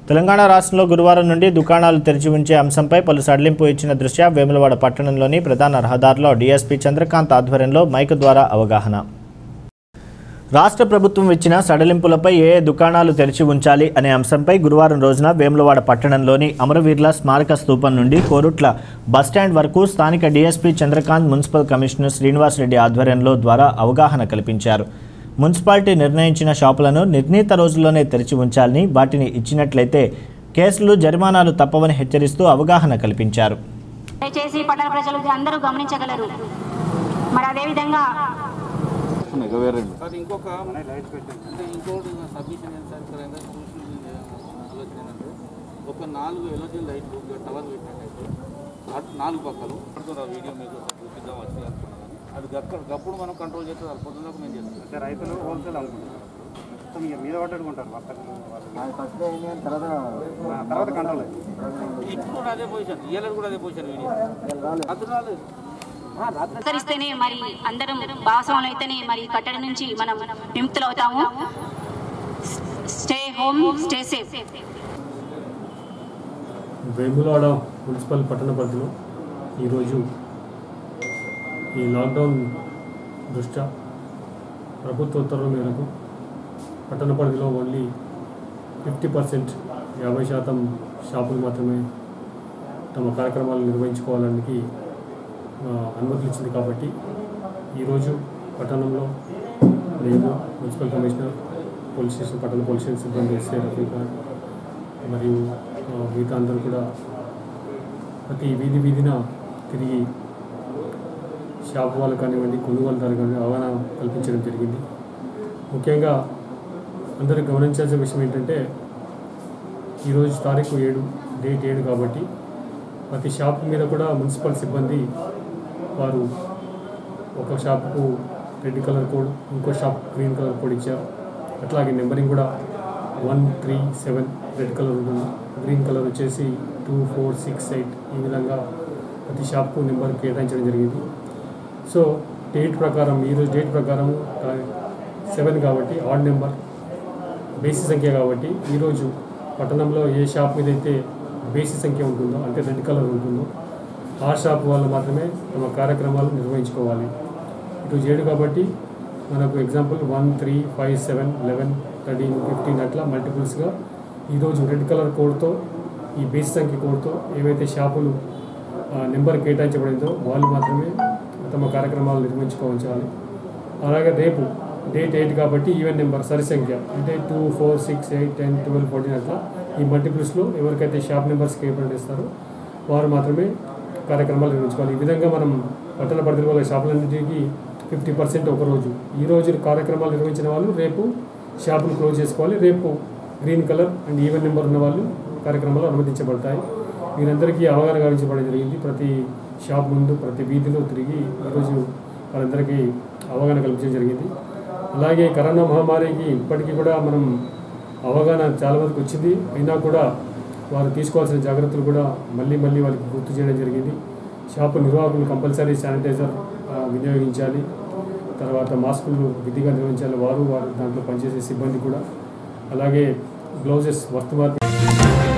తెలంగాణ రాష్ట్రంలో గురువారం నుండి దుకాణాలు తెరిచి ఉంచే అంశంపై పలు సడలింపు ఇచ్చిన దృష్ట్యా వేములవాడ పట్టణంలోని ప్రధాన రహదారిలో డీఎస్పీ చంద్రకాంత్ ఆధ్వర్యంలో మైక్ ద్వారా అవగాహన రాష్ట్ర ప్రభుత్వం ఇచ్చిన సడలింపులపై ఏ ఏ దుకాణాలు తెరిచి ఉంచాలి అనే అంశంపై గురువారం రోజున వేములవాడ పట్టణంలోని అమరవీరుల స్మారక స్తూపం నుండి కోరుట్ల బస్టాండ్ వరకు స్థానిక DSP Chandrakanth municipal commissioner Srinivasa Reddy ఆధ్వర్యంలో ద్వారా అవగాహన కల్పించారు మున్సిపాలిటీ నిర్ణయించిన షాపులను నిర్ణీత రోజుల్లోనే తెరిచి ఉంచాలని వాటిని ఇచ్చినట్లయితే కేసులు జరిమానాలు తప్పవని హెచ్చరిస్తూ అవగాహన కల్పించారు దయచేసి పట్టణ ప్రజలు అందరూ గమనించగలరు మరి అదేవిధంగా ఉన్నాయి ఇక వేరే అది ఇంకొక అంటే ఇంకోటి సబ్మిషన్ ఎంత సార్ ఎంత చూసి ఆలోచన ఏంటంటే ఒక నాలుగు ఎలర్జీ లైట్లు టవర్ పెట్టినట్టయితే అటు నాలుగు పక్కలు అడుగుతున్నారు వీడియో మీకు చూపిద్దాం వచ్చి అనుకున్నాను అది గక్కడ గప్పుడు మనం కంట్రోల్ చేస్తే అది పొద్దున్న మేము చేస్తాం అంటే రైతులు హోల్సేల్ అమ్ముకుంటారు మొత్తం ఇక మీద పట్టుకుంటారు వర్తకులు వాళ్ళు. ఆ, తర్వాత కంట్రోల్ అయ్యింది ఇప్పుడు కూడా అదే పొజిషన్ ఇయ్యలేదు కూడా అదే పొజిషన్ వీడియో అది రాలేదు అనుసరిస్తేనే మరి అందరం భాగస్వాములు అయితేనే మరి ఈ కట్టడి నుంచి మనం విముక్తులు అవుతాము stay home stay safe Vemulawada municipal పట్టణ పరిధిలో ఈరోజు ఈ లాక్డౌన్ దృష్ట్యా ప్రభుత్వ ఉత్తర్వుల మేరకు పట్టణ పరిధిలో ఓన్లీ ఫిఫ్టీ పర్సెంట్ యాభై శాతం షాపులు మాత్రమే తమ కార్యక్రమాలు నిర్వహించుకోవడానికి ఆ, అనుమతులు ఇచ్చింది కాబట్టి ఈరోజు పట్టణంలో నేను మున్సిపల్ కమిషనర్ పోలీస్ స్టేషన్ పట్టణ పోలీస్ స్టేషన్ సిబ్బంది ఎస్ఐ రఫీక్ గారు మరియు ఆ, మిగతా అందరూ కూడా ప్రతి వీధి వీధిన తిరిగి షాప్ వాళ్ళు కానివ్వండి కొనుగోలుదారు కానివ్వండి అవగాహన కల్పించడం జరిగింది ముఖ్యంగా అందరూ గమనించాల్సిన విషయం ఏంటంటే ఈరోజు తారీఖు ఏడు డేట్ ఏడు కాబట్టి ప్రతి షాప్ మీద కూడా మున్సిపల్ సిబ్బంది వారు ఒక షాప్కు రెడ్ కలర్ కోడ్ ఇంకో షాప్ గ్రీన్ కలర్ కోడ్ ఇచ్చారు అట్లాగే నెంబరింగ్ కూడా one three seven red colour ఉంటుంది గ్రీన్ కలర్ వచ్చేసి టూ ఫోర్ సిక్స్ ఎయిట్ ఈ విధంగా ప్రతి షాప్కు నెంబర్ కేటాయించడం జరిగింది సో డేట్ ప్రకారం ఈరోజు డేట్ ప్రకారం సెవెన్ కాబట్టి ఆడ్ నెంబర్ బేసి సంఖ్య కాబట్టి ఈరోజు పట్టణంలో ఏ షాప్ మీద అయితే బేసి సంఖ్య ఉంటుందో అంటే రెడ్ కలర్ ఉంటుందో ఆ షాప్ వాళ్ళు మాత్రమే తమ కార్యక్రమాలు నిర్వహించుకోవాలి ఈరోజు ఏడు కాబట్టి మనకు example one three five seven eleven thirteen fifteen అట్లా మల్టిపుల్స్గా ఈరోజు రెడ్ కలర్ కోడ్తో ఈ బేసి సంఖ్య కోడ్తో ఏవైతే షాపులు ఆ, నెంబర్ కేటాయించబడిందో వాళ్ళు మాత్రమే తమ కార్యక్రమాలు నిర్వహించుకోవాలి అలాగే రేపు డేట్ ఎయిట్ కాబట్టి ఈవెన్ నెంబర్ సరి సంఖ్య అంటే two four six eight ten twelve fourteen అట్లా ఈ మల్టిపుల్స్లో ఎవరికైతే షాప్ నెంబర్స్ కేటాయిస్తారో వారు మాత్రమే కార్యక్రమాలు నిర్వహించుకోవాలి ఈ విధంగా మనం పట్టణ పరిధిలో గల షాపులన్నింటికి ఫిఫ్టీ పర్సెంట్ ఒకరోజు ఈ రోజు కార్యక్రమాలు నిర్వహించిన వాళ్ళు రేపు షాపులు క్లోజ్ చేసుకోవాలి రేపు green colour and even number ఉన్న వాళ్ళు కార్యక్రమాలు అనుమతించబడతాయి వీరందరికీ అవగాహన గావించబడడం జరిగింది ప్రతి షాప్ ముందు ప్రతి వీధిలో తిరిగి ఈరోజు వారందరికీ అవగాహన కల్పించడం జరిగింది అలాగే కరోనా మహమ్మారికి ఇప్పటికీ కూడా మనం అవగాహన చాలా వరకు వచ్చింది అయినా కూడా వారు తీసుకోవాల్సిన జాగ్రత్తలు కూడా మళ్ళీ మళ్ళీ వాళ్ళకి గుర్తు చేయడం జరిగింది షాపు నిర్వాహకులు కంపల్సరీ శానిటైజర్ ఆ, వినియోగించాలి తర్వాత మాస్కులు విధిగా నిర్వహించాలి వారు వారు దాంట్లో పనిచేసే సిబ్బంది కూడా అలాగే గ్లౌజెస్ వర్తమార్